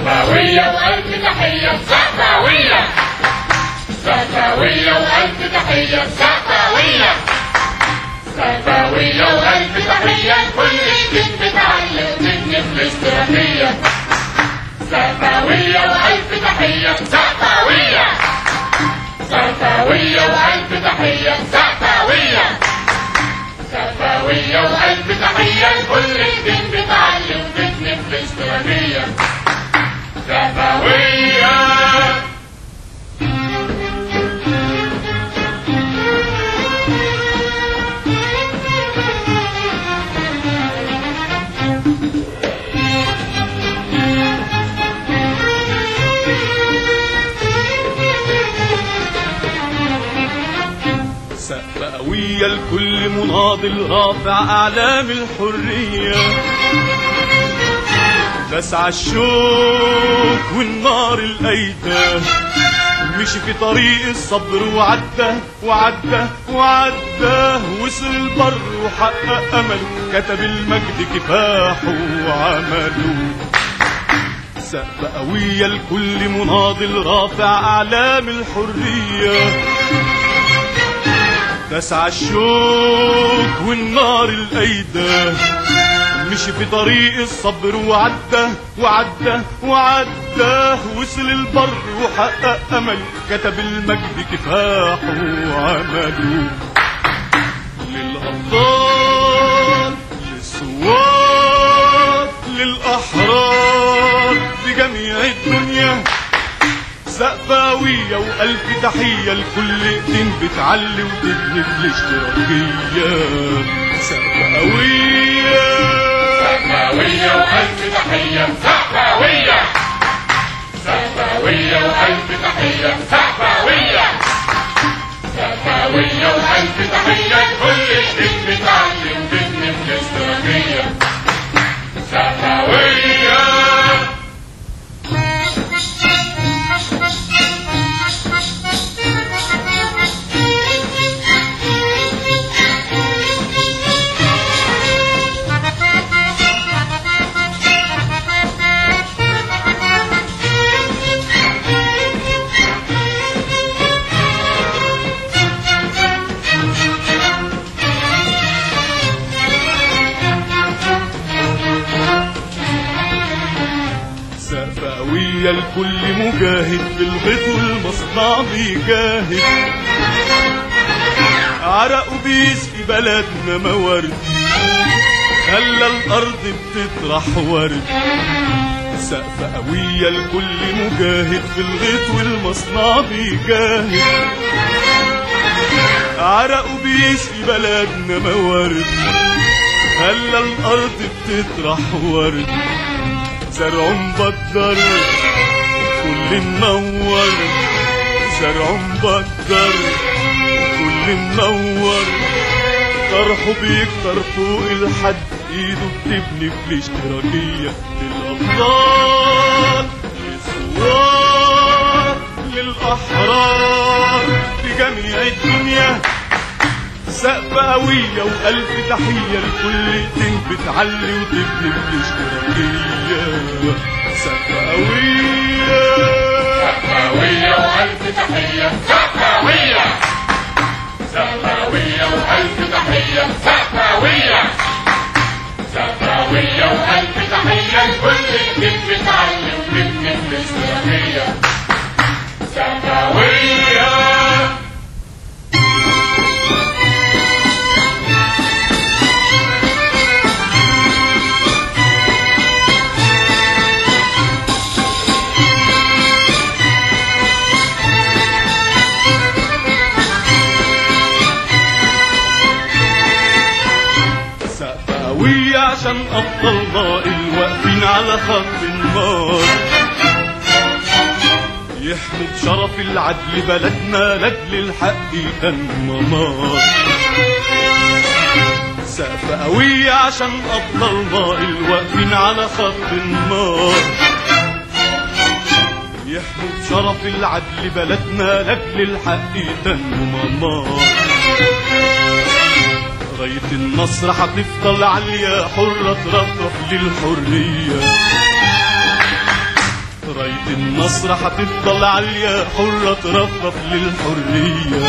سفاوية وألف تحية سفاوية سفاوية وألف تحية سفاوية سفاوية وألف تحية كل جديد بتعلم تبني في الاشتراكية سفاوية وألف تحية سفاوية سفاوية وألف تحية سفاوية سفاوية وألف تحية كل جديد بتعلم تبني في الاشتراكية سفاوية سقف قوية لكل مناضل رافع أعلام الحرية تسعى الشوك والنار الأيدة مشي في طريق الصبر وعدى وعدى وعدى وصل البر وحقق أمله كتب المجد كفاحه وعمله سقف قوية لكل مناضل رافع أعلام الحرية تسعى الشوك والنار الأيدة مشي في طريق الصبر وعدى وعدى وعدى وصل البر وحقق أمل كتب المجد كفاحه وعمله للأبطال للثوار للأحرار في جميع الدنيا سقفاوية وألف تحية لكل ايدين بتعلي وتبني في الاشتراكية سقفاوية سفاوية وألف تحية سفاوية سفاوية وألف تحية سفاوية سفاوية وألف تحية كل جديد بتعلم تبني في الاشتراكية سفاوية سقفاوية لكل مجاهد في الغيط والمصنع بيجاهد عرقه بيسقي بلدنا موارد خلى الأرض بتطرح ورد سقف قوية لكل مجاهد في الغيط والمصنع بيجاهد عرقه بيسقي بلدنا موارد خلى الأرض بتطرح ورد زرع مبدر كل منور زرع مبدر كل منور طرحه بيكتر فوق الحد ايده بتبني في الاشتراكية للأبطال للثوار للأحرار في جميع الدنيا سقف قوية وألف تحية لكل ايدين بتعلي وتبني في الاشتراكية سقف قوية سفاوية وألف تحية سفاوية سفاوية وألف تحية سفاوية سفاوية وألف تحية لكل جديد بتعلم تبني في الاشتراكية سفاوية سقف قوية عشان أبطالنا الواقفين على خط النار يحموا بشرف العدل بلدنا لأجل الحق كالمنار سقف قوية عشان أبطالنا الواقفين على خط النار يحموا بشرف العدل بلدنا لأجل الحق كالمنار راية النصر هتفضل عالية حرة ترفرف للحرية راية النصر هتفضل عالية حرة ترفرف للحرية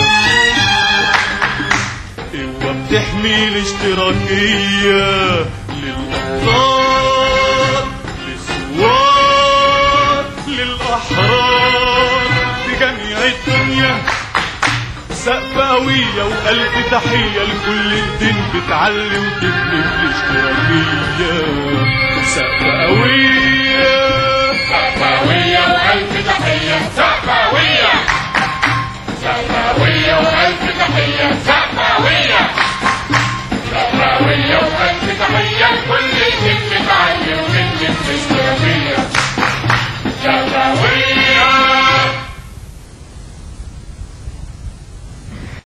قوة بتحمي الاشتراكية للأبطال للثوار للأحرار في جميع الدنيا سقفاوية وألف تحية لكل الدين بتعلي وتبني الاشتراكية سقفاوية سقفاوية وألف تحية سقفاوية سقفاوية وألف تحية سقفاوية سقفاوية وألف تحية كل الناس بتعلم من الاشتراكية سقفاوية